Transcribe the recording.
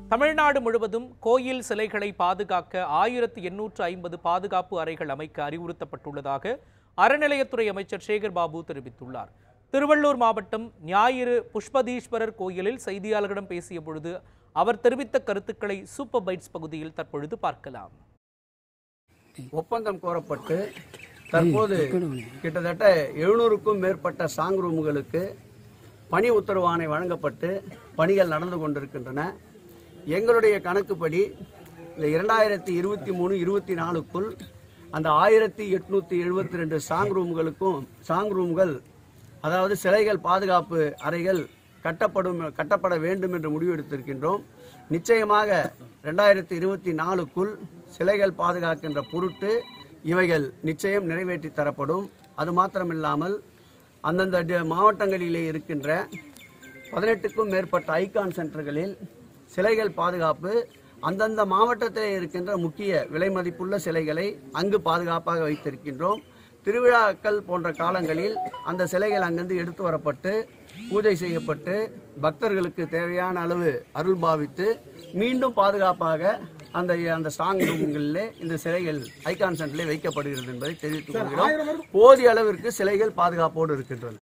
தமிழ்நாடு முழுவதும் கோயில் சிலைகளை பாதுகாக்க ஆயிரத்து எண்ணூற்று ஐம்பது பாதுகாப்பு அறைகள் அமைக்க அறிவுறுத்தப்பட்டுள்ளதாக அறநிலையத்துறை அமைச்சர் சேகர் பாபு தெரிவித்துள்ளார் திருவள்ளூர் மாவட்டம் ஞாயிறு புஷ்பதீஸ்வரர் கோயிலில் செய்தியாளர்களிடம் பேசிய பொழுது அவர் தெரிவித்த கருத்துக்களை சூப்பர் பைட்ஸ் பகுதியில் தற்பொழுது பார்க்கலாம் ஒப்பந்தம் கோரப்பட்டு தற்போது கிட்டத்தட்ட எழுநூறுக்கும் மேற்பட்ட சாங் ரூம்களுக்கு பணி உத்தரவு ஆணை வழங்கப்பட்டு பணிகள் நடந்து கொண்டிருக்கின்றன எங்களுடைய கணக்குப்படி இந்த இரண்டாயிரத்தி இருபத்தி மூணு இருபத்தி நாலுக்குள் அந்த ஆயிரத்தி எட்நூத்தி எழுபத்தி ரெண்டு சாங் ரூம்களுக்கும் சாங் ரூம்கள் அதாவது சிலைகள் பாதுகாப்பு அறைகள் கட்டப்படும் கட்டப்பட வேண்டும் என்று முடிவெடுத்திருக்கின்றோம் நிச்சயமாக ரெண்டாயிரத்தி இருபத்தி நாலுக்குள் சிலைகள் பாதுகாக்கின்ற பொருட்டு இவைகள் நிச்சயம் நிறைவேற்றி தரப்படும் அது மாத்திரமில்லாமல் அந்தந்த டி- மாவட்டங்களிலே இருக்கின்ற பதினெட்டுக்கும் மேற்பட்ட ஐகான் சென்டர்களில் சிலைகள் பாதுகாப்பு அந்தந்த மாவட்டத்தில் இருக்கின்ற முக்கிய விலை மதிப்புள்ள சிலைகளை அங்கு பாதுகாப்பாக வைத்திருக்கின்றோம் திருவிழாக்கள் போன்ற காலங்களில் அந்த சிலைகள் அங்கிருந்து எடுத்து வரப்பட்டு பூஜை செய்யப்பட்டு பக்தர்களுக்கு தேவையான அளவு அருள் பாவித்து மீண்டும் பாதுகாப்பாக அந்த அந்த ஸ்ட்ராங் ரூம்களிலே இந்த சிலைகள் ஐகான் சென்டரிலே வைக்கப்படுகிறது என்பதை தெரிவித்துக் கொள்கிறோம் போதிய அளவிற்கு சிலைகள் பாதுகாப்போடு இருக்கின்றன